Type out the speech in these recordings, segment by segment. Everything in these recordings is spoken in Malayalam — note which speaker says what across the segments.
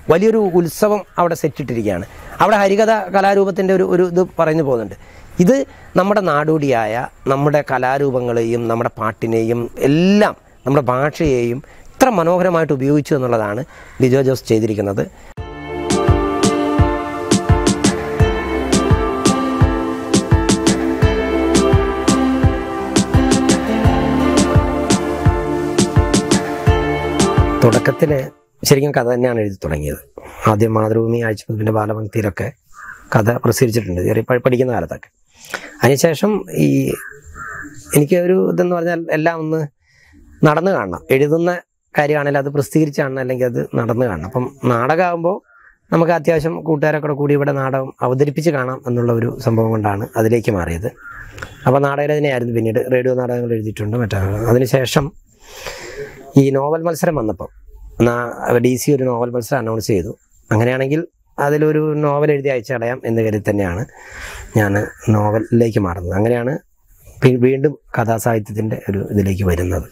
Speaker 1: വലിയൊരു ഉത്സവം അവിടെ സെറ്റിട്ടിരിക്കുകയാണ് അവിടെ ഹരികഥ കലാരൂപത്തിൻ്റെ ഒരു ഒരു ഇത് പറഞ്ഞു പോകുന്നുണ്ട് ഇത് നമ്മുടെ നാടോടിയായ നമ്മുടെ കലാരൂപങ്ങളെയും നമ്മുടെ പാട്ടിനെയും എല്ലാം നമ്മുടെ ഭാഷയെയും ഇത്ര മനോഹരമായിട്ട് ഉപയോഗിച്ചു എന്നുള്ളതാണ് ലിജോ ജോസ് ചെയ്തിരിക്കുന്നത് തുടക്കത്തിൽ ശരിക്കും കഥ തന്നെയാണ് എഴുതി തുടങ്ങിയത് ആദ്യം മാതൃഭൂമി ആഴ്ചപ്പതിൻ്റെ ബാലപംക്തിയിലൊക്കെ കഥ പ്രസിദ്ധീകരിച്ചിട്ടുണ്ട് ചെറിയ പ- പഠിക്കുന്ന കാലത്തൊക്കെ അതിനുശേഷം ഈ എനിക്ക് ഒരു ഇതെന്ന് പറഞ്ഞാൽ എല്ലാം ഒന്ന് നടന്നു കാണണം എഴുതുന്ന കാര്യമാണെങ്കിൽ അത് പ്രസിദ്ധീകരിച്ച് കാണണം അല്ലെങ്കിൽ അത് നടന്നു കാണണം അപ്പം നാടകമാകുമ്പോൾ നമുക്ക് അത്യാവശ്യം കൂട്ടുകാരൊക്കെ കൂടെ കൂടി ഇവിടെ നാടകം അവതരിപ്പിച്ച് കാണാം എന്നുള്ള ഒരു സംഭവം കൊണ്ടാണ് അതിലേക്ക് മാറിയത് അപ്പോൾ നാടകരചനയായിരുന്നു പിന്നീട് റേഡിയോ നാടകങ്ങൾ എഴുതിയിട്ടുണ്ട് മറ്റേ അതിനുശേഷം ഈ നോവൽ മത്സരം വന്നപ്പോൾ ഡി സി ഒരു നോവൽ മത്സരം അനൗൺസ് ചെയ്തു അങ്ങനെയാണെങ്കിൽ അതിലൊരു നോവൽ എഴുതി അയച്ചടയാം എന്ന് കരുതി തന്നെയാണ് ഞാൻ നോവലിലേക്ക് മാറുന്നത് അങ്ങനെയാണ് പി- വീണ്ടും കഥാസാഹിത്യത്തിൻ്റെ ഒരു ഇതിലേക്ക് വരുന്നത്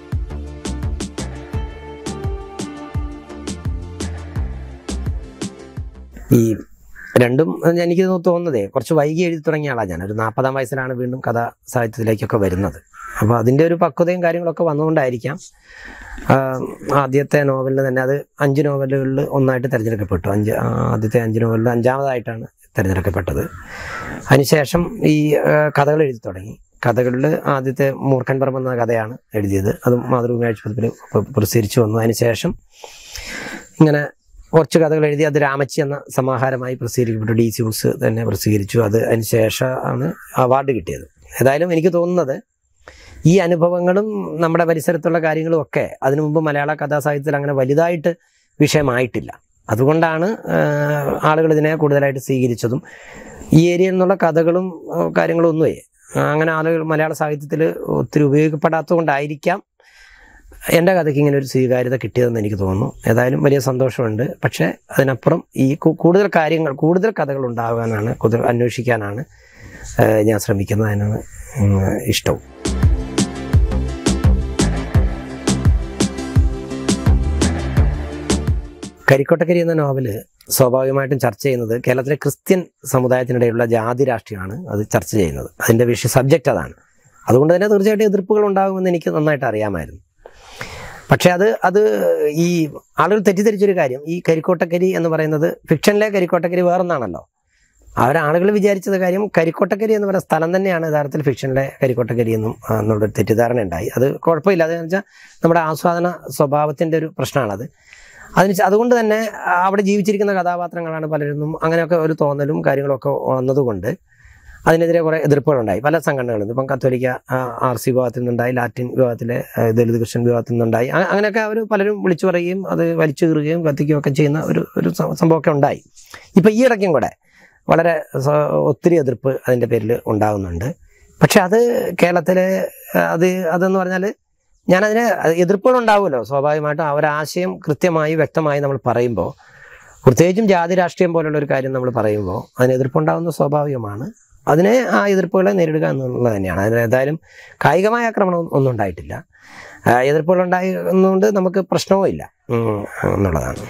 Speaker 1: ഈ രണ്ടും എനിക്ക് തോന്നുന്നതേ കുറച്ച് വൈകി എഴുതി തുടങ്ങിയ ആളാണ് ഞാൻ ഒരു നാൽപ്പതാം വയസ്സിലാണ് വീണ്ടും കഥാ സാഹിത്യത്തിലേക്കൊക്കെ വരുന്നത് അപ്പോൾ അതിൻ്റെ ഒരു പക്വതയും കാര്യങ്ങളൊക്കെ വന്നുകൊണ്ടായിരിക്കാം ആ, ആദ്യത്തെ നോവലിൽ തന്നെ അത് അഞ്ച് നോവലുകളിൽ ഒന്നായിട്ട് തിരഞ്ഞെടുക്കപ്പെട്ടു അഞ്ച് ആ, ആദ്യത്തെ അഞ്ച് നോവലിൽ അഞ്ചാമതായിട്ടാണ് തിരഞ്ഞെടുക്കപ്പെട്ടത് അതിനുശേഷം ഈ ആ, കഥകൾ എഴുതി തുടങ്ങി കഥകളിൽ ആദ്യത്തെ മൂർഖൻ പറമ്പ് എന്ന കഥയാണ് എഴുതിയത് അത് മാതൃഭൂമി ആഴ്ചപ്പതിൽ പ്രസിദ്ധീകരിച്ചു വന്നു അതിനുശേഷം ഇങ്ങനെ കുറച്ച് കഥകൾ എഴുതി അത് രാമച്ചി എന്ന സമാഹാരമായി പ്രസിദ്ധീകരിക്കപ്പെട്ടു ഡി സി ബുക്സ് തന്നെ പ്രസിദ്ധീകരിച്ചു അത് അതിന് ശേഷമാണ് അവാർഡ് കിട്ടിയത് ഏതായാലും എനിക്ക് തോന്നുന്നത് ഈ അനുഭവങ്ങളും നമ്മുടെ പരിസരത്തുള്ള കാര്യങ്ങളും ഒക്കെ അതിനു മുമ്പ് മലയാള കഥാസാഹിത്യത്തിൽ അങ്ങനെ വലുതായിട്ട് വിഷയമായിട്ടില്ല അതുകൊണ്ടാണ് ആഹ്, ആളുകൾ ഇതിനെ കൂടുതലായിട്ട് സ്വീകരിച്ചതും ഈ ഏരിയയിൽ നിന്നുള്ള കഥകളും ആഹ്, കാര്യങ്ങളും ഒന്നുമേ അങ്ങനെ ആളുകൾ മലയാള സാഹിത്യത്തിൽ ഒത്തിരി ഉപയോഗിക്കപ്പെടാത്തത് കൊണ്ടായിരിക്കാം എൻ്റെ കഥയ്ക്ക് ഇങ്ങനെ ഒരു സ്വീകാര്യത കിട്ടിയതെന്ന് എനിക്ക് തോന്നുന്നു ഏതായാലും വലിയ സന്തോഷമുണ്ട് പക്ഷേ അതിനപ്പുറം ഈ കു- കൂടുതൽ കാര്യങ്ങൾ കൂടുതൽ കഥകൾ ഉണ്ടാകാനാണ് കൂടുതൽ അന്വേഷിക്കാനാണ് ഏഹ്, ഞാൻ ശ്രമിക്കുന്നത് അതിനാണ് ഉം, ഇഷ്ടവും കരിക്കോട്ടക്കരി എന്ന നോവല് സ്വാഭാവികമായിട്ടും ചർച്ച ചെയ്യുന്നത് കേരളത്തിലെ ക്രിസ്ത്യൻ സമുദായത്തിനിടയിലുള്ള ജാതി രാഷ്ട്രീയമാണ് അത് ചർച്ച ചെയ്യുന്നത് അതിൻ്റെ വിഷയ സബ്ജക്റ്റ് അതാണ് അതുകൊണ്ട് തന്നെ തീർച്ചയായിട്ടും എതിർപ്പുകൾ ഉണ്ടാകുമെന്ന് എനിക്ക് നന്നായിട്ട് അറിയാമായിരുന്നു പക്ഷേ അത് അത് ഈ ആളുകൾ തെറ്റിദ്ധരിച്ചൊരു കാര്യം ഈ കരിക്കോട്ടക്കരി എന്ന് പറയുന്നത് ഫിക്ഷനിലെ കരിക്കോട്ടക്കരി വേറൊന്നാണല്ലോ അവരാളുകൾ വിചാരിച്ചത് കാര്യം കരിക്കോട്ടക്കരി എന്ന് പറയുന്ന സ്ഥലം തന്നെയാണ് യഥാർത്ഥത്തിൽ ഫിക്ഷനിലെ കരിക്കോട്ടക്കരി എന്നും ആ, എന്നുള്ളൊരു തെറ്റിദ്ധാരണ ഉണ്ടായി അത് കുഴപ്പമില്ല അതെന്ന് വെച്ചാൽ നമ്മുടെ ആസ്വാദന സ്വഭാവത്തിൻ്റെ ഒരു പ്രശ്നമാണത് അതിന് ച- അതുകൊണ്ട് തന്നെ ആ, അവിടെ ജീവിച്ചിരിക്കുന്ന കഥാപാത്രങ്ങളാണ് പലരും അങ്ങനെയൊക്കെ ഒരു തോന്നലും കാര്യങ്ങളൊക്കെ വന്നതുകൊണ്ട് അതിനെതിരെ കുറേ എതിർപ്പുകളുണ്ടായി പല സംഘടനകളും ഇപ്പം കത്തോലിക്ക ആ, ആർ സി വിഭാഗത്തിൽ നിന്നുണ്ടായി ലാറ്റിൻ വിഭാഗത്തിലെ ആ, ദളിത് ക്രിസ്ത്യൻ വിഭാഗത്തിൽ നിന്നുണ്ടായി അ- അങ്ങനെയൊക്കെ അവർ പലരും വിളിച്ചു പറയുകയും അത് വലിച്ചു കീറുകയും കത്തിക്കുകയും ഒക്കെ ചെയ്യുന്ന ഒരു ഒരു സം- സംഭവമൊക്കെ ഉണ്ടായി ഇപ്പം ഈ ഇടയ്ക്കും കൂടെ വളരെ സ- ഒത്തിരി എതിർപ്പ് അതിൻ്റെ പേരിൽ ഉണ്ടാകുന്നുണ്ട് പക്ഷെ അത് കേരളത്തിലെ ആ, അത് അതെന്ന് പറഞ്ഞാൽ ഞാനതിന് എതിർപ്പുകൾ ഉണ്ടാവുമല്ലോ സ്വാഭാവികമായിട്ടും ആ ഒരു ആശയം കൃത്യമായി വ്യക്തമായി നമ്മൾ പറയുമ്പോൾ പ്രത്യേകിച്ചും ജാതി രാഷ്ട്രീയം പോലുള്ള ഒരു കാര്യം നമ്മൾ പറയുമ്പോൾ അതിന് എതിർപ്പുണ്ടാകുന്നത് സ്വാഭാവികമാണ് അതിനെ ആ എതിർപ്പുകളെ നേരിടുക എന്നുള്ളത് തന്നെയാണ് അതിന് ഏതായാലും കായികമായ ആക്രമണം ഒന്നും ഉണ്ടായിട്ടില്ല ആ, എതിർപ്പുകൾ ഉണ്ടായിരുന്നുകൊണ്ട് നമുക്ക് പ്രശ്നവും ഇല്ല ഉം, എന്നുള്ളതാണ്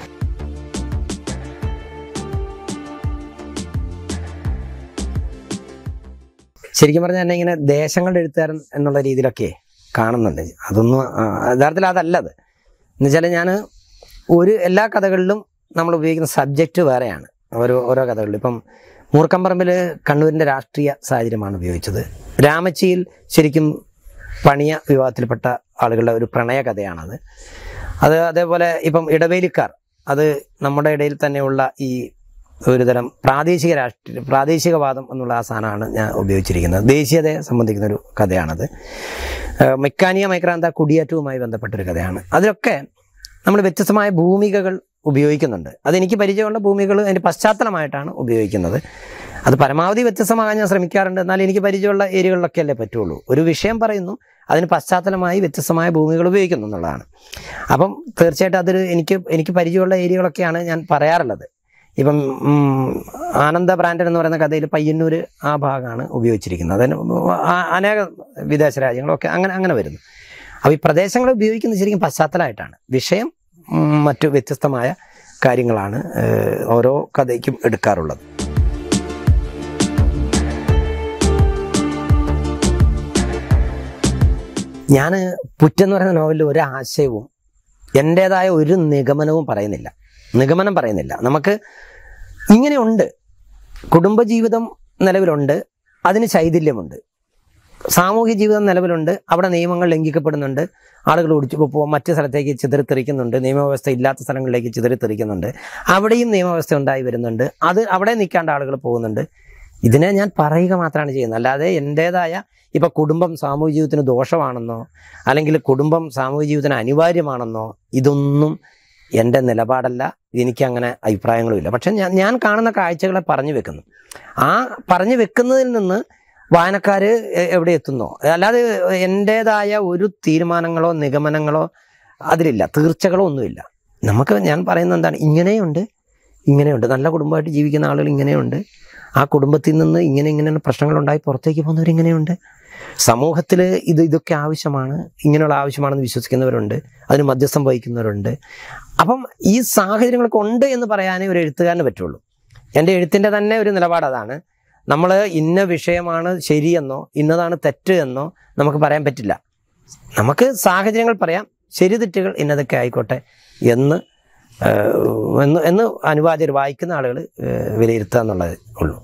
Speaker 1: ശരിക്കും പറഞ്ഞാൽ എന്നെ ഇങ്ങനെ ദേശങ്ങളുടെ എഴുത്തുകാരൻ എന്നുള്ള രീതിയിലൊക്കെ കാണുന്നുണ്ട് അതൊന്നും ആ, യഥാർത്ഥത്തിൽ അതല്ല അത് എന്നുവെച്ചാൽ ഞാൻ ഒരു എല്ലാ കഥകളിലും നമ്മൾ ഉപയോഗിക്കുന്ന സബ്ജക്റ്റ് വേറെയാണ് ഓരോ ഓരോ കഥകളിലും ഇപ്പം മൂർക്കമ്പറമ്പിൽ കണ്ണൂരിൻ്റെ രാഷ്ട്രീയ സാഹചര്യമാണ് ഉപയോഗിച്ചത് രാമച്ചിയിൽ ശരിക്കും പണിയ വിഭാഗത്തിൽപ്പെട്ട ആളുകളുടെ ഒരു പ്രണയ കഥയാണത് അത് അതേപോലെ ഇപ്പം ഇടവേലിക്കാർ അത് നമ്മുടെ ഇടയിൽ തന്നെയുള്ള ഈ ഒരുതരം പ്രാദേശിക രാഷ്ട്രീയ പ്രാദേശികവാദം എന്നുള്ള ആ സാധനമാണ് ഞാൻ ഉപയോഗിച്ചിരിക്കുന്നത് ദേശീയതയെ സംബന്ധിക്കുന്ന ഒരു കഥയാണത് ഏഹ് മെക്കാനിയ മൈക്രാന്ത കുടിയേറ്റവുമായി ബന്ധപ്പെട്ടൊരു കഥയാണ് അതിലൊക്കെ നമ്മൾ വ്യത്യസ്തമായ ഭൂമികകൾ ഉപയോഗിക്കുന്നുണ്ട് അതെനിക്ക് പരിചയമുള്ള ഭൂമികൾ അതിൻ്റെ പശ്ചാത്തലമായിട്ടാണ് ഉപയോഗിക്കുന്നത് അത് പരമാവധി വ്യത്യസ്തമാകാൻ ഞാൻ ശ്രമിക്കാറുണ്ട് എന്നാൽ എനിക്ക് പരിചയമുള്ള ഏരിയകളിലൊക്കെ അല്ലേ പറ്റുള്ളൂ ഒരു വിഷയം പറയുന്നു അതിന് പശ്ചാത്തലമായി വ്യത്യസ്തമായ ഭൂമികൾ ഉപയോഗിക്കുന്നു എന്നുള്ളതാണ് അപ്പം തീർച്ചയായിട്ടും അതൊരു എനിക്ക് എനിക്ക് പരിചയമുള്ള ഏരിയകളൊക്കെയാണ് ഞാൻ പറയാറുള്ളത് ഇപ്പം ഉം, ആനന്ദ ബ്രാൻഡൻ എന്ന് പറയുന്ന കഥയിൽ പയ്യന്നൂർ ആ ഭാഗമാണ് ഉപയോഗിച്ചിരിക്കുന്നത് അതിന് ആ- അനേകം വിദേശ രാജ്യങ്ങളൊക്കെ അങ്ങനെ അങ്ങനെ വരുന്നു അപ്പോൾ ഈ പ്രദേശങ്ങൾ ഉപയോഗിക്കുന്നത് ശരിക്കും പശ്ചാത്തലമായിട്ടാണ് വിഷയം ഉം, മറ്റു വ്യത്യസ്തമായ കാര്യങ്ങളാണ് ഏഹ്, ഓരോ കഥയ്ക്കും എടുക്കാറുള്ളത് ഞാൻ പുറ്റെന്ന് പറയുന്ന നോവലിൽ ഒരു ആശയവും എൻ്റേതായ ഒരു നിഗമനവും പറയുന്നില്ല നിഗമനം പറയുന്നില്ല നമുക്ക് ഇങ്ങനെയുണ്ട് കുടുംബജീവിതം നിലവിലുണ്ട് അതിന് ശൈഥില്യമുണ്ട് സാമൂഹ്യ ജീവിതം നിലവിലുണ്ട് അവിടെ നിയമങ്ങൾ ലംഘിക്കപ്പെടുന്നുണ്ട് ആളുകൾ ഒടിച്ചു ഇപ്പോൾ മറ്റു സ്ഥലത്തേക്ക് ചിതറിത്തെറിക്കുന്നുണ്ട് നിയമവ്യവസ്ഥ ഇല്ലാത്ത സ്ഥലങ്ങളിലേക്ക് ചിതറിത്തെറിക്കുന്നുണ്ട് അവിടെയും നിയമവ്യവസ്ഥ ഉണ്ടായി വരുന്നുണ്ട് അത് അവിടെ നിൽക്കാണ്ട് ആളുകൾ പോകുന്നുണ്ട് ഇതിനെ ഞാൻ പറയുക മാത്രമാണ് ചെയ്യുന്നത് അല്ലാതെ എൻ്റേതായ ഇപ്പം കുടുംബം സാമൂഹ്യ ജീവിതത്തിന് ദോഷമാണെന്നോ അല്ലെങ്കിൽ കുടുംബം സാമൂഹ്യ ജീവിതത്തിന് അനിവാര്യമാണെന്നോ ഇതൊന്നും എൻ്റെ നിലപാടല്ല എനിക്കങ്ങനെ അഭിപ്രായങ്ങളുമില്ല പക്ഷെ ഞാൻ ഞാൻ കാണുന്ന കാഴ്ചകളെ പറഞ്ഞു വെക്കുന്നു ആ പറഞ്ഞു വെക്കുന്നതിൽ നിന്ന് വായനക്കാർ എവിടെ എത്തുന്നോ അല്ലാതെ എൻ്റേതായ ഒരു തീരുമാനങ്ങളോ നിഗമനങ്ങളോ അതിലില്ല തീർച്ചകളോ ഒന്നുമില്ല നമുക്ക് ഞാൻ പറയുന്നത് എന്താണ് ഇങ്ങനെയുണ്ട് ഇങ്ങനെയുണ്ട് നല്ല കുടുംബമായിട്ട് ജീവിക്കുന്ന ആളുകൾ ഇങ്ങനെയുണ്ട് ആ കുടുംബത്തിൽ നിന്ന് ഇങ്ങനെ ഇങ്ങനെ പ്രശ്നങ്ങളുണ്ടായി പുറത്തേക്ക് പോകുന്നവർ ഇങ്ങനെയുണ്ട് സമൂഹത്തിൽ ഇത് ഇതൊക്കെ ആവശ്യമാണ് ഇങ്ങനെയുള്ള ആവശ്യമാണെന്ന് വിശ്വസിക്കുന്നവരുണ്ട് അതിന് മധ്യസ്ഥം വഹിക്കുന്നവരുണ്ട് അപ്പം ഈ സാഹചര്യങ്ങളൊക്കെ ഉണ്ട് എന്ന് പറയാനേ ഒരു എഴുത്തുകാരന് പറ്റുള്ളൂ എൻ്റെ എഴുത്തിൻ്റെ തന്നെ ഒരു നിലപാട് അതാണ് നമ്മൾ ഇന്ന വിഷയമാണ് ശരിയെന്നോ ഇന്നതാണ് തെറ്റ് എന്നോ നമുക്ക് പറയാൻ പറ്റില്ല നമുക്ക് സാഹചര്യങ്ങൾ പറയാം ശരി തെറ്റുകൾ ഇന്നതൊക്കെ ആയിക്കോട്ടെ എന്ന് ഏഹ്, എന്ന് എന്ന് അനുവാചകർ വായിക്കുന്ന ആളുകൾ വിലയിരുത്തുക എന്നുള്ളത് ഉള്ളൂ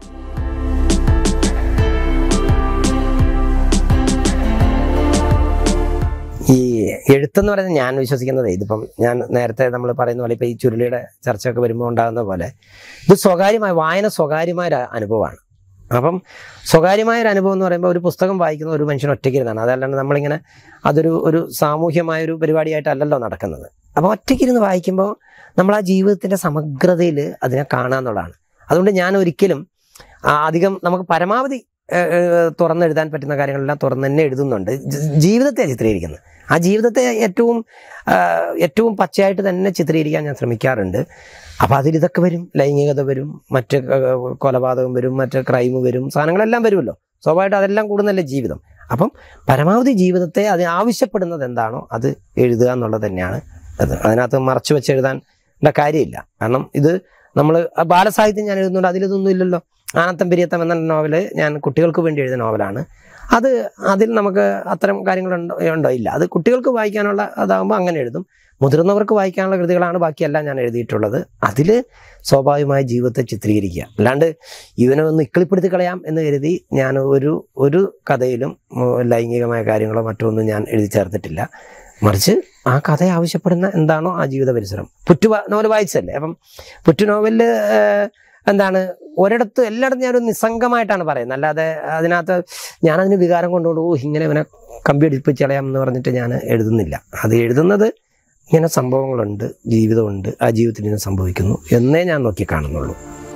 Speaker 1: ഈ എഴുത്തെന്ന് പറയുന്നത് ഞാൻ വിശ്വസിക്കുന്നത് ഇതിപ്പം ഞാൻ നേരത്തെ നമ്മൾ പറയുന്ന പോലെ ഇപ്പം ഈ ചുരുളിയുടെ ചർച്ചയൊക്കെ വരുമ്പോൾ ഉണ്ടാകുന്ന പോലെ ഇത് സ്വകാര്യമായ വായന സ്വകാര്യമായ ഒരു അനുഭവമാണ് അപ്പം സ്വകാര്യമായ ഒരു അനുഭവം എന്ന് പറയുമ്പോൾ ഒരു പുസ്തകം വായിക്കുന്ന ഒരു മനുഷ്യൻ ഒറ്റയ്ക്കിരുന്നാണ് അതല്ലാണ്ട് നമ്മളിങ്ങനെ അതൊരു ഒരു സാമൂഹ്യമായ ഒരു പരിപാടിയായിട്ടല്ലല്ലോ നടക്കുന്നത് അപ്പോൾ ഒറ്റയ്ക്കിരുന്ന് വായിക്കുമ്പോൾ നമ്മൾ ആ ജീവിതത്തിൻ്റെ സമഗ്രതയിൽ അതിനെ കാണാന്നുള്ളതാണ് അതുകൊണ്ട് ഞാൻ ഒരിക്കലും ആ, അധികം നമുക്ക് പരമാവധി ഏഹ്, ഏഹ്, തുറന്നെഴുതാൻ പറ്റുന്ന കാര്യങ്ങളെല്ലാം തുറന്ന് തന്നെ എഴുതുന്നുണ്ട് ജ- ജീവിതത്തെ ചിത്രീകരിക്കുന്നത് ആ ജീവിതത്തെ ഏറ്റവും ആ, ഏറ്റവും പച്ചയായിട്ട് തന്നെ ചിത്രീകരിക്കാൻ ഞാൻ ശ്രമിക്കാറുണ്ട് അപ്പോൾ അതിലിതൊക്കെ വരും ലൈംഗികത വരും മറ്റ് ക- കൊലപാതകം വരും മറ്റ് ക്രൈം വരും സാധനങ്ങളെല്ലാം വരുമല്ലോ സ്വാഭാവികമായിട്ട് അതെല്ലാം കൂടുന്നല്ലേ ജീവിതം അപ്പം പരമാവധി ജീവിതത്തെ അതിന് ആവശ്യപ്പെടുന്നത് എന്താണോ അത് എഴുതുക എന്നുള്ളത് തന്നെയാണ് അത് അതിനകത്ത് മറച്ചു വെച്ച് എഴുതാൻ കാര്യമില്ല കാരണം ഇത് നമ്മൾ ബാലസാഹിത്യം ഞാൻ എഴുതുന്നുണ്ട് അതിലിതൊന്നും ഇല്ലല്ലോ ആനത്തം പെരിയത്തം എന്ന നോവല് ഞാൻ കുട്ടികൾക്ക് വേണ്ടി എഴുതിയ നോവലാണ് അത് അതിൽ നമുക്ക് അത്തരം കാര്യങ്ങളുണ്ടോ ഉണ്ടോ ഇല്ല അത് കുട്ടികൾക്ക് വായിക്കാനുള്ള അതാകുമ്പോൾ അങ്ങനെ എഴുതും മുതിർന്നവർക്ക് വായിക്കാനുള്ള കൃതികളാണ് ബാക്കിയെല്ലാം ഞാൻ എഴുതിയിട്ടുള്ളത് അതിൽ സ്വാഭാവികമായ ജീവിതത്തെ ചിത്രീകരിക്കുക അല്ലാണ്ട് ഇവനെ ഒന്ന് ഇക്കിളിപ്പെടുത്തി കളയാം എന്ന് കരുതി ഞാൻ ഒരു ഒരു കഥയിലും ഉം, ലൈംഗികമായ കാര്യങ്ങളോ മറ്റോ ഒന്നും ഞാൻ എഴുതി ചേർത്തിട്ടില്ല മറിച്ച് ആ കഥ ആവശ്യപ്പെടുന്ന എന്താണോ ആ ജീവിത പരിസരം പുറ്റു വാ- നോവൽ വായിച്ചല്ലേ അപ്പം പുറ്റു നോവലിൽ എന്താണ് ഒരിടത്ത് എല്ലായിടത്തും ഞാനൊരു നിസ്സംഗമായിട്ടാണ് പറയുന്നത് അല്ലാതെ അതിനകത്ത് ഞാനതിന് വികാരം കൊണ്ടുകൊണ്ട് ഓ ഇങ്ങനെ ഇവനെ കമ്പി അടിപ്പിച്ച് കളയാം എന്ന് പറഞ്ഞിട്ട് ഞാൻ എഴുതുന്നില്ല അത് എഴുതുന്നത് ഇങ്ങനെ സംഭവങ്ങളുണ്ട് ജീവിതമുണ്ട് ആ ജീവിതത്തിൽ ഇങ്ങനെ സംഭവിക്കുന്നു എന്നേ ഞാൻ നോക്കി കാണുന്നുള്ളൂ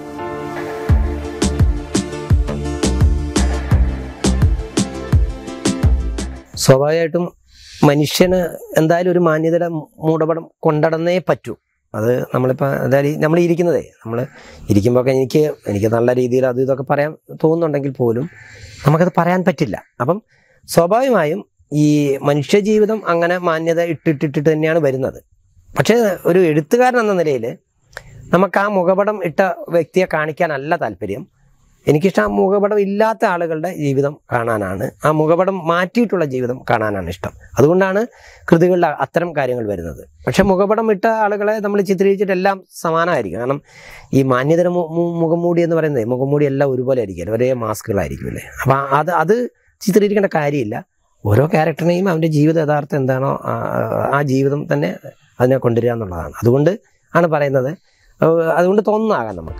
Speaker 1: സ്വാഭാവികമായിട്ടും മനുഷ്യന് എന്തായാലും ഒരു മാന്യതയുടെ മൂടപടം കൊണ്ടടന്നേ പറ്റൂ അത് നമ്മളിപ്പോൾ അതായത് നമ്മൾ ഇരിക്കുന്നതേ നമ്മൾ ഇരിക്കുമ്പോഴൊക്കെ എനിക്ക് എനിക്ക് നല്ല രീതിയിൽ അത് ഇതൊക്കെ പറയാൻ തോന്നുന്നുണ്ടെങ്കിൽ പോലും നമുക്കത് പറയാൻ പറ്റില്ല അപ്പം സ്വാഭാവികമായും ഈ മനുഷ്യജീവിതം അങ്ങനെ മാന്യത ഇട്ടിട്ടിട്ടിട്ട് തന്നെയാണ് വരുന്നത് പക്ഷേ ഒരു എഴുത്തുകാരൻ എന്ന നിലയിൽ നമുക്ക് ആ മുഖപടം ഇട്ട വ്യക്തിയെ കാണിക്കാനല്ല താല്പര്യം എനിക്കിഷ്ടം ആ മുഖപടം ഇല്ലാത്ത ആളുകളുടെ ജീവിതം കാണാനാണ് ആ മുഖപടം മാറ്റിയിട്ടുള്ള ജീവിതം കാണാനാണ് ഇഷ്ടം അതുകൊണ്ടാണ് കൃതികളിൽ അത്തരം കാര്യങ്ങൾ വരുന്നത് പക്ഷെ മുഖപടം ഇട്ട ആളുകളെ നമ്മൾ ചിത്രീകരിച്ചിട്ട് എല്ലാം സമാനമായിരിക്കും കാരണം ഈ മാന്യതര മു- മു- മുഖംമൂടി എന്ന് പറയുന്നത് മുഖംമൂടി എല്ലാം ഒരുപോലെ ആയിരിക്കും ഒരേ മാസ്കുകളായിരിക്കും അല്ലേ അപ്പം അത് അത് ചിത്രീകരിക്കേണ്ട കാര്യമില്ല ഓരോ ക്യാരക്ടറിനെയും അവൻ്റെ ജീവിത യഥാർത്ഥം എന്താണോ ആ- ആ ജീവിതം തന്നെ അതിനെ കൊണ്ടുവരിക എന്നുള്ളതാണ് അതുകൊണ്ട് ആണ് പറയുന്നത് ഏഹ് അതുകൊണ്ട് തോന്നുന്നതാകാം നമുക്ക്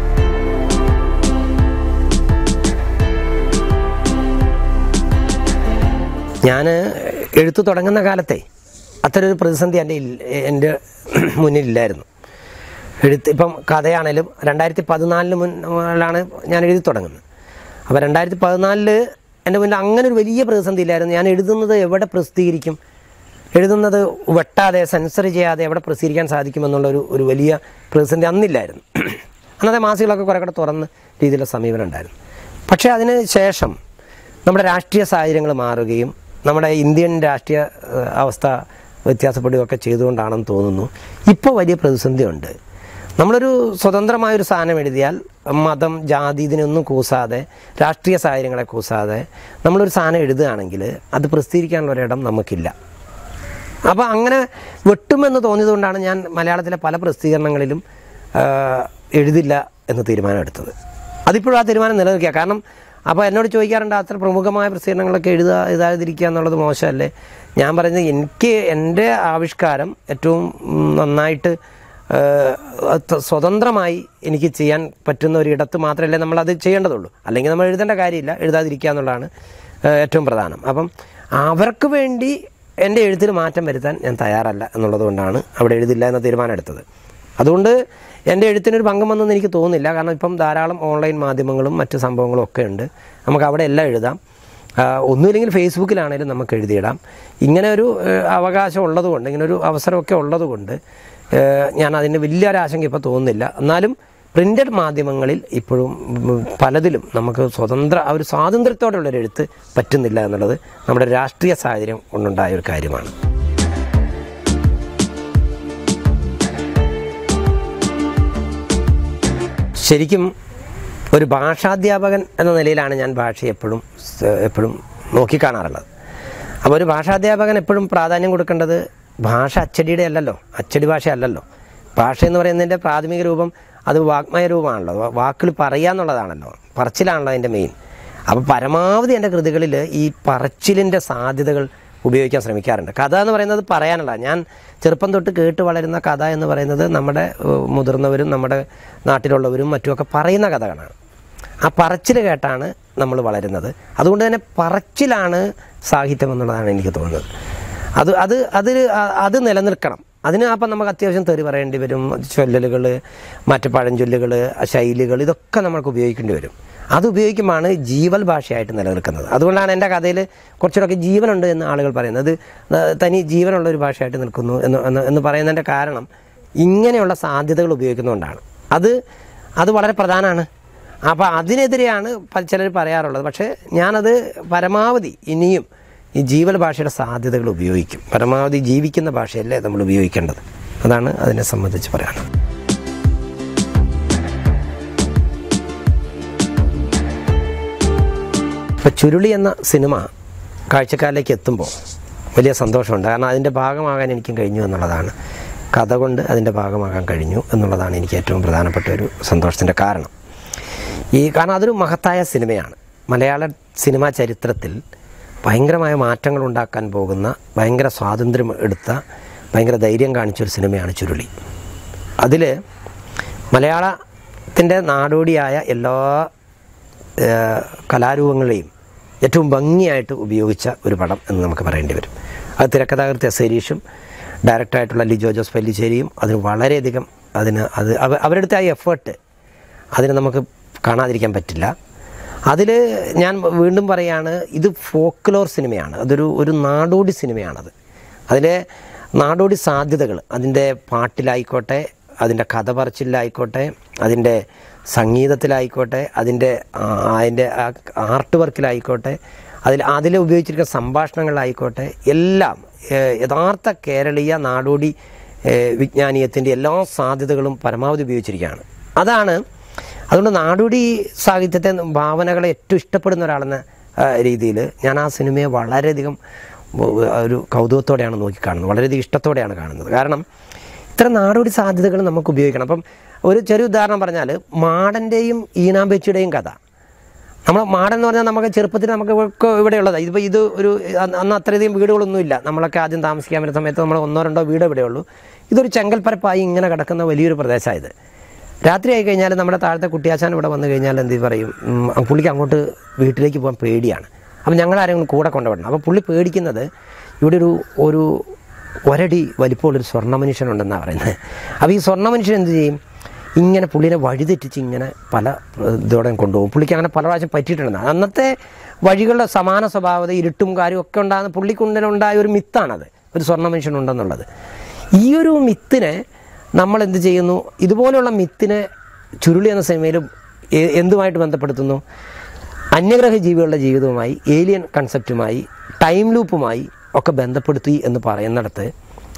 Speaker 1: ഞാൻ എഴുത്ത് തുടങ്ങുന്ന കാലത്തെ അത്തരം ഒരു പ്രതിസന്ധി എൻ്റെ ഇല്ല- എൻ്റെ മുന്നിലില്ലായിരുന്നു എഴുത്ത് ഇപ്പം കഥയാണേലും രണ്ടായിരത്തി പതിനാലിന് മുന്നിലാണ് ഞാൻ എഴുതി തുടങ്ങുന്നത് അപ്പോൾ രണ്ടായിരത്തി പതിനാലില് എൻ്റെ മുന്നിൽ അങ്ങനെ ഒരു വലിയ പ്രതിസന്ധി ഇല്ലായിരുന്നു ഞാൻ എഴുതുന്നത് എവിടെ പ്രസിദ്ധീകരിക്കും എഴുതുന്നത് വെട്ടാതെ സെൻസർ ചെയ്യാതെ എവിടെ പ്രസിദ്ധീകരിക്കാൻ സാധിക്കുമെന്നുള്ള ഒരു ഒരു വലിയ പ്രതിസന്ധി അന്നില്ലായിരുന്നു അന്നത്തെ മാസികളൊക്കെ കുറെ കൂടെ തുറന്ന് രീതിയിലുള്ള സമീപനം ഉണ്ടായിരുന്നു പക്ഷേ അതിന് ശേഷം നമ്മുടെ രാഷ്ട്രീയ സാഹചര്യങ്ങൾ മാറുകയും നമ്മുടെ ഇന്ത്യൻ രാഷ്ട്രീയ ഏഹ്, അവസ്ഥ വ്യത്യാസപ്പെടുകയൊക്കെ ചെയ്തുകൊണ്ടാണെന്ന് തോന്നുന്നു ഇപ്പോൾ വലിയ പ്രതിസന്ധിയുണ്ട് നമ്മളൊരു സ്വതന്ത്രമായൊരു സാധനം എഴുതിയാൽ മതം ജാതി ഇതിനൊന്നും കൂസാതെ രാഷ്ട്രീയ സാഹചര്യങ്ങളെ കൂസാതെ നമ്മളൊരു സാധനം എഴുതുകയാണെങ്കിൽ അത് പ്രസിദ്ധീകരിക്കാനുള്ള ഒരിടം നമുക്കില്ല അപ്പോൾ അങ്ങനെ വെട്ടുമെന്ന് തോന്നിയതുകൊണ്ടാണ് ഞാൻ മലയാളത്തിലെ പല പ്രസിദ്ധീകരണങ്ങളിലും ആ, എഴുതില്ല എന്ന് തീരുമാനം എടുത്തത് അതിപ്പോഴും ആ തീരുമാനം നിലനിൽക്കുക കാരണം അപ്പോൾ എന്നോട് ചോദിക്കാറുണ്ട് അത്ര പ്രമുഖമായ പ്രസിദ്ധീകരണങ്ങളൊക്കെ എഴുതുക എഴുതാതിരിക്കുക എന്നുള്ളത് മോശമല്ലേ ഞാൻ പറയുന്നത് എനിക്ക് എൻ്റെ ആവിഷ്കാരം ഏറ്റവും ഉം, നന്നായിട്ട് ആ, അത് സ്വതന്ത്രമായി എനിക്ക് ചെയ്യാൻ പറ്റുന്ന ഒരു ഇടത്ത് മാത്രമല്ലേ നമ്മളത് ചെയ്യേണ്ടതുള്ളൂ അല്ലെങ്കിൽ നമ്മൾ എഴുതേണ്ട കാര്യമില്ല എഴുതാതിരിക്കുക എന്നുള്ളതാണ് ആ, ഏറ്റവും പ്രധാനം അപ്പം അവർക്ക് വേണ്ടി എൻ്റെ എഴുത്തിൽ മാറ്റം വരുത്താൻ ഞാൻ തയ്യാറല്ല എന്നുള്ളത് കൊണ്ടാണ് അവിടെ എഴുതില്ല എന്ന തീരുമാനം എടുത്തത് അതുകൊണ്ട് എൻ്റെ എഴുത്തിനൊരു ഭംഗം വന്നെന്ന് എനിക്ക് തോന്നുന്നില്ല കാരണം ഇപ്പം ധാരാളം ഓൺലൈൻ മാധ്യമങ്ങളും മറ്റ് സംഭവങ്ങളും ഒക്കെ ഉണ്ട് നമുക്ക് അവിടെ എല്ലാം എഴുതാം ആ, ഒന്നുമില്ലെങ്കിൽ ഫേസ്ബുക്കിലാണേലും നമുക്ക് എഴുതിയിടാം ഇങ്ങനെ ഒരു ഏഹ്, അവകാശം ഉള്ളതുകൊണ്ട് ഇങ്ങനെ ഒരു അവസരമൊക്കെ ഉള്ളതുകൊണ്ട് ഏഹ്, ഞാൻ അതിന് വലിയൊരു ആശങ്ക ഇപ്പോൾ തോന്നുന്നില്ല എന്നാലും പ്രിൻ്റഡ് മാധ്യമങ്ങളിൽ ഇപ്പോഴും ഉം, പലതിലും നമുക്ക് സ്വതന്ത്ര ആ ഒരു സ്വാതന്ത്ര്യത്തോടെയുള്ളൊരു എഴുത്ത് പറ്റുന്നില്ല എന്നുള്ളത് നമ്മുടെ രാഷ്ട്രീയ സാഹചര്യം കൊണ്ടുണ്ടായ ഒരു കാര്യമാണ് ശരിക്കും ഒരു ഭാഷാധ്യാപകൻ എന്ന നിലയിലാണ് ഞാൻ ഭാഷയെ എപ്പോഴും സ്- എപ്പോഴും നോക്കിക്കാണാറുള്ളത് അപ്പോൾ ഒരു ഭാഷാധ്യാപകൻ എപ്പോഴും പ്രാധാന്യം കൊടുക്കേണ്ടത് ഭാഷ അച്ചടിയുടെ അല്ലല്ലോ അച്ചടി ഭാഷ അല്ലല്ലോ ഭാഷ എന്ന് പറയുന്നതിൻ്റെ പ്രാഥമിക രൂപം അത് വാഗ്മയ രൂപമാണല്ലോ വാ- വാക്കുകൾ പറയുക എന്നുള്ളതാണല്ലോ പറച്ചിലാണല്ലോ അതിൻ്റെ മെയിൻ അപ്പോൾ പരമാവധി എൻ്റെ കൃതികളിൽ ഈ പറച്ചിലിൻ്റെ സാധ്യതകൾ ഉപയോഗിക്കാൻ ശ്രമിക്കാറുണ്ട് കഥ എന്ന് പറയുന്നത് പറയാനുള്ള ഞാൻ ചെറുപ്പം തൊട്ട് കേട്ട് വളരുന്ന കഥ എന്ന് പറയുന്നത് നമ്മുടെ ഏഹ്, മുതിർന്നവരും നമ്മുടെ നാട്ടിലുള്ളവരും മറ്റുമൊക്കെ പറയുന്ന കഥകളാണ് ആ പറച്ചിൽ കേട്ടാണ് നമ്മൾ വളരുന്നത് അതുകൊണ്ട് തന്നെ പറച്ചിലാണ് സാഹിത്യം എന്നുള്ളതാണ് എനിക്ക് തോന്നുന്നത് അത് അത് അതിൽ അത് നിലനിൽക്കണം അതിന് അപ്പം നമുക്ക് അത്യാവശ്യം തെറി പറയേണ്ടി വരും ചൊല്ലലുകൾ മറ്റ് പഴഞ്ചൊല്ലുകൾ ശൈലികൾ ഇതൊക്കെ നമുക്ക് ഉപയോഗിക്കേണ്ടി വരും അത് ഉപയോഗിക്കുമ്പോഴാണ് ജീവൽ ഭാഷയായിട്ട് നിലനിൽക്കുന്നത് അതുകൊണ്ടാണ് എൻ്റെ കഥയിൽ കുറച്ചുകൂടെ ജീവനുണ്ട് എന്ന് ആളുകൾ പറയുന്നത് അത് തനി ജീവനുള്ള ഒരു ഭാഷയായിട്ട് നിൽക്കുന്നു എന്ന് എന്ന് എന്ന് പറയുന്നതിൻ്റെ കാരണം ഇങ്ങനെയുള്ള സാധ്യതകൾ ഉപയോഗിക്കുന്നതുകൊണ്ടാണ് അത് അത് വളരെ പ്രധാനമാണ് അപ്പോൾ അതിനെതിരെയാണ് ചിലർ പറയാറുള്ളത് പക്ഷേ ഞാനത് പരമാവധി ഇനിയും ഈ ജീവൽ ഭാഷയുടെ സാധ്യതകൾ ഉപയോഗിക്കും പരമാവധി ജീവിക്കുന്ന ഭാഷയല്ലേ നമ്മൾ ഉപയോഗിക്കേണ്ടത് അതാണ് അതിനെ സംബന്ധിച്ച് പറയാനുള്ളത് ഇപ്പോൾ ചുരുളി എന്ന സിനിമ കാഴ്ചക്കാരിലേക്ക് എത്തുമ്പോൾ വലിയ സന്തോഷമുണ്ട് കാരണം അതിൻ്റെ ഭാഗമാകാൻ എനിക്കും കഴിഞ്ഞു എന്നുള്ളതാണ് കഥ കൊണ്ട് അതിൻ്റെ ഭാഗമാകാൻ കഴിഞ്ഞു എന്നുള്ളതാണ് എനിക്ക് ഏറ്റവും പ്രധാനപ്പെട്ട ഒരു സന്തോഷത്തിൻ്റെ കാരണം ഈ കാരണം അതൊരു മഹത്തായ സിനിമയാണ് മലയാള സിനിമാ ചരിത്രത്തിൽ ഭയങ്കരമായ മാറ്റങ്ങൾ ഉണ്ടാക്കാൻ പോകുന്ന ഭയങ്കര സ്വാതന്ത്ര്യം എടുത്ത ഭയങ്കര ധൈര്യം കാണിച്ചൊരു സിനിമയാണ് ചുരുളി അതിൽ മലയാളത്തിൻ്റെ നാടോടിയായ എല്ലാ ഏഹ്, കലാരൂപങ്ങളെയും ഏറ്റവും ഭംഗിയായിട്ട് ഉപയോഗിച്ച ഒരു പടം എന്ന് നമുക്ക് പറയേണ്ടി വരും അത് തിരക്കഥാകൃത്ത് എസ് ഹരീഷും ഡയറക്ടറായിട്ടുള്ള ലിജോ ജോസ് പല്ലിശ്ശേരിയും അതിന് വളരെയധികം അതിന് അത് അവ- അവരെടുത്ത ആ എഫേർട്ട് അതിന് നമുക്ക് കാണാതിരിക്കാൻ പറ്റില്ല അതിൽ ഞാൻ വീണ്ടും പറയാണ് ഇത് ഫോക്ലോർ സിനിമയാണ് അതൊരു ഒരു നാടോടി സിനിമയാണത് അതിലെ നാടോടി സാധ്യതകൾ അതിൻ്റെ പാട്ടിലായിക്കോട്ടെ അതിൻ്റെ കഥ പറച്ചിലായിക്കോട്ടെ അതിൻ്റെ സംഗീതത്തിലായിക്കോട്ടെ അതിൻ്റെ ആ, അതിൻ്റെ ആർട്ട് വർക്കിലായിക്കോട്ടെ അതിൽ അതിൽ ഉപയോഗിച്ചിരിക്കുന്ന സംഭാഷണങ്ങളിലായിക്കോട്ടെ എല്ലാം ഏഹ്, യഥാർത്ഥ കേരളീയ നാടോടി ഏഹ്, വിജ്ഞാനീയത്തിൻ്റെ എല്ലാ സാധ്യതകളും പരമാവധി ഉപയോഗിച്ചിരിക്കുകയാണ് അതാണ് അതുകൊണ്ട് നാടോടി സാഹിത്യത്തെ ഭാവനകളെ ഏറ്റവും ഇഷ്ടപ്പെടുന്ന ഒരാളെന്ന രീതിയിൽ ഞാൻ ആ സിനിമയെ വളരെയധികം വ- വ- ഒരു കൗതുകത്തോടെയാണ് നോക്കിക്കാണുന്നത് വളരെയധികം ഇഷ്ടത്തോടെയാണ് കാണുന്നത് കാരണം ഇത്ര നാടോടി സാധ്യതകൾ നമുക്ക് ഉപയോഗിക്കണം അപ്പം ഒരു ചെറിയ ഉദാഹരണം പറഞ്ഞാൽ മാടൻ്റെയും ഈനാമ്പേച്ചിയുടെയും കഥ നമ്മൾ മാടൻ എന്ന് പറഞ്ഞാൽ നമുക്ക് ചെറുപ്പത്തിൽ നമുക്ക് ഒക്കെ ഇവിടെയുള്ളത് ഇതിപ്പോൾ ഇത് ഒരു അന്ന് അന്ന് അത്രയധികം വീടുകളൊന്നും ഇല്ല നമ്മളൊക്കെ ആദ്യം താമസിക്കാൻ വരുന്ന സമയത്ത് നമ്മൾ ഒന്നോ രണ്ടോ വീട് ഇവിടെയുള്ളൂ ഇതൊരു ചെങ്കൽപ്പരപ്പായി ഇങ്ങനെ കിടക്കുന്ന വലിയൊരു പ്രദേശമായത് രാത്രി ആയി കഴിഞ്ഞാൽ നമ്മുടെ താഴത്തെ കുട്ടിയാച്ചാൻ ഇവിടെ വന്നു കഴിഞ്ഞാൽ എന്ത് പറയും ഉം, പുള്ളിക്ക് അങ്ങോട്ട് വീട്ടിലേക്ക് പോകാൻ പേടിയാണ് അപ്പം ഞങ്ങൾ ആരെങ്കിലും കൂടെ കൊണ്ടുപോകണം അപ്പോൾ പുള്ളി പേടിക്കുന്നത് ഇവിടെ ഒരു ഒരു ഒരടി വലിപ്പമുള്ളൊരു സ്വർണ്ണ മനുഷ്യനുണ്ടെന്നാണ് പറയുന്നത് അപ്പോൾ ഈ സ്വർണ്ണ മനുഷ്യൻ എന്ത് ചെയ്യും ഇങ്ങനെ പുള്ളിനെ വഴിതെറ്റിച്ച് ഇങ്ങനെ പല ഏഹ്, ഇതോടെ കൊണ്ടുപോകും പുള്ളിക്ക് അങ്ങനെ പല പ്രാവശ്യം പറ്റിയിട്ടുണ്ട് അന്നത്തെ വഴികളുടെ സമാന സ്വഭാവത ഇരുട്ടും കാര്യവും ഒക്കെ ഉണ്ടാകുന്ന പുള്ളിക്കുണ്ടനുണ്ടായ ഒരു മിത്താണത് ഒരു സ്വർണ്ണ മനുഷ്യനുണ്ടെന്നുള്ളത് ഈ ഒരു മിത്തിനെ നമ്മൾ എന്ത് ചെയ്യുന്നു ഇതുപോലെയുള്ള മിത്തിനെ ചുരുളി എന്ന സിനിമയിലും എ- എന്തുമായിട്ട് ബന്ധപ്പെടുത്തുന്നു അന്യഗ്രഹ ജീവികളുടെ ജീവിതവുമായി ഏലിയൻ കൺസെപ്റ്റുമായി ടൈം ലൂപ്പുമായി ഒക്കെ ബന്ധപ്പെടുത്തി എന്ന് പറയുന്നിടത്ത്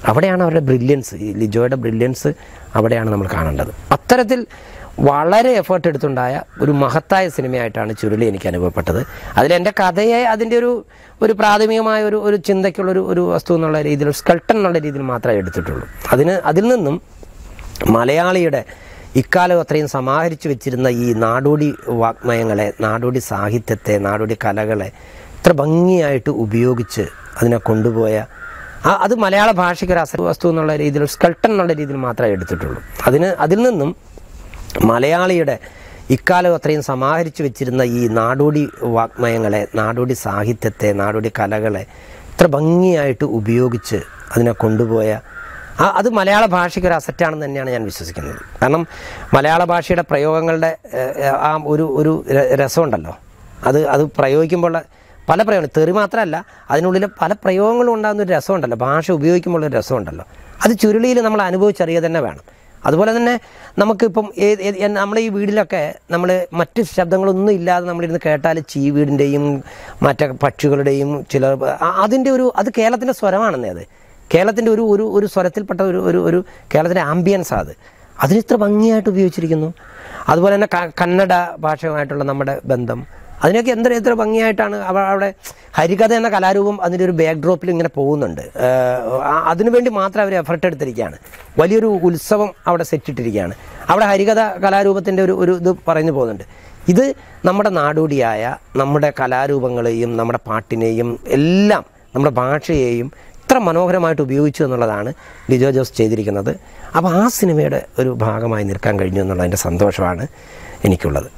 Speaker 1: അവിടെയാണ് അവരുടെ ബ്രില്യൻസ് ഈ ലിജോയുടെ ബ്രില്യൻസ് അവിടെയാണ് നമ്മൾ കാണേണ്ടത് അത്തരത്തിൽ വളരെ എഫേർട്ട് എടുത്തുണ്ടായ ഒരു മഹത്തായ സിനിമയായിട്ടാണ് ചുരുളി എനിക്ക് അനുഭവപ്പെട്ടത് അതിൽ എൻ്റെ കഥയെ അതിൻ്റെ ഒരു ഒരു പ്രാഥമികമായ ഒരു ഒരു ചിന്തയ്ക്കുള്ളൊരു ഒരു വസ്തു എന്നുള്ള രീതിയിൽ സ്കൾട്ടൻ എന്നുള്ള രീതിയിൽ മാത്രമേ എടുത്തിട്ടുള്ളൂ അതിന് അതിൽ നിന്നും മലയാളിയുടെ ഇക്കാലം അത്രയും സമാഹരിച്ചു വെച്ചിരുന്ന ഈ നാടോടി വാഗ്മയങ്ങളെ നാടോടി സാഹിത്യത്തെ നാടോടി കലകളെ ഇത്ര ഭംഗിയായിട്ട് ഉപയോഗിച്ച് അതിനെ കൊണ്ടുപോയ ആ അത് മലയാള ഭാഷയ്ക്ക് ഒരു അസ വസ്തു എന്നുള്ള രീതിയിൽ സ്കൾട്ടൻ എന്നുള്ള രീതിയിൽ മാത്രമേ എടുത്തിട്ടുള്ളൂ അതിന് അതിൽ നിന്നും മലയാളിയുടെ ഇക്കാലം അത്രയും സമാഹരിച്ചു വെച്ചിരുന്ന ഈ നാടോടി വാഗ്മയങ്ങളെ നാടോടി സാഹിത്യത്തെ നാടോടി കലകളെ ഇത്ര ഭംഗിയായിട്ട് ഉപയോഗിച്ച് അതിനെ കൊണ്ടുപോയ ആ അത് മലയാള ഭാഷയ്ക്ക് ഒരു അസറ്റാണെന്ന് തന്നെയാണ് ഞാൻ വിശ്വസിക്കുന്നത് കാരണം മലയാള ഭാഷയുടെ പ്രയോഗങ്ങളുടെ ഏഹ്, ആ ഒരു ഒരു ര- രസമുണ്ടല്ലോ അത് അത് പ്രയോഗിക്കുമ്പോൾ പല പ്രയോഗങ്ങൾ തെറി മാത്രമല്ല അതിനുള്ളിൽ പല പ്രയോഗങ്ങളും ഉണ്ടാകുന്ന ഒരു രസമുണ്ടല്ലോ ഭാഷ ഉപയോഗിക്കുമ്പോൾ ഒരു രസമുണ്ടല്ലോ അത് ചുരുളിയിൽ നമ്മൾ അനുഭവിച്ചറിയുക തന്നെ വേണം അതുപോലെ തന്നെ നമുക്കിപ്പം ഏത് ഏത് എൻ- നമ്മുടെ ഈ വീട്ടിലൊക്കെ നമ്മൾ മറ്റ് ശബ്ദങ്ങളൊന്നും ഇല്ലാതെ നമ്മളിരുന്ന് കേട്ടാൽ ചീവീടിൻ്റെയും മറ്റേ പക്ഷികളുടെയും ചില ആ- അതിൻ്റെ ഒരു അത് കേരളത്തിൻ്റെ സ്വരമാണെന്നേ അത് കേരളത്തിൻ്റെ ഒരു ഒരു ഒരു സ്വരത്തിൽപ്പെട്ട ഒരു ഒരു ഒരു കേരളത്തിൻ്റെ ആംബിയൻസ് അത് അതിന് ഇത്ര ഭംഗിയായിട്ട് ഉപയോഗിച്ചിരിക്കുന്നു അതുപോലെ തന്നെ ക- കന്നഡ ഭാഷയുമായിട്ടുള്ള നമ്മുടെ ബന്ധം അതിനൊക്കെ എന്തൊരു എത്ര ഭംഗിയായിട്ടാണ് അവ അവിടെ ഹരികഥ എന്ന കലാരൂപം അതിൻ്റെ ഒരു ബാക്ക് ഡ്രോപ്പിൽ ഇങ്ങനെ പോകുന്നുണ്ട് ഏഹ് ആ- അതിനുവേണ്ടി മാത്രം അവർ എഫർട്ട് എടുത്തിരിക്കുകയാണ് വലിയൊരു ഉത്സവം അവിടെ സെറ്റിട്ടിരിക്കുകയാണ് അവിടെ ഹരികഥ കലാരൂപത്തിൻ്റെ ഒരു ഒരു ഇത് പറഞ്ഞു പോകുന്നുണ്ട് ഇത് നമ്മുടെ നാടോടിയായ നമ്മുടെ കലാരൂപങ്ങളെയും നമ്മുടെ പാട്ടിനെയും എല്ലാം നമ്മുടെ ഭാഷയെയും ഇത്ര മനോഹരമായിട്ട് ഉപയോഗിച്ചു എന്നുള്ളതാണ് ലിജോ ജോസ് ചെയ്തിരിക്കുന്നത് അപ്പോൾ ആ സിനിമയുടെ ഒരു ഭാഗമായി നിൽക്കാൻ കഴിഞ്ഞു എന്നുള്ളതിൻ്റെ സന്തോഷമാണ് എനിക്കുള്ളത്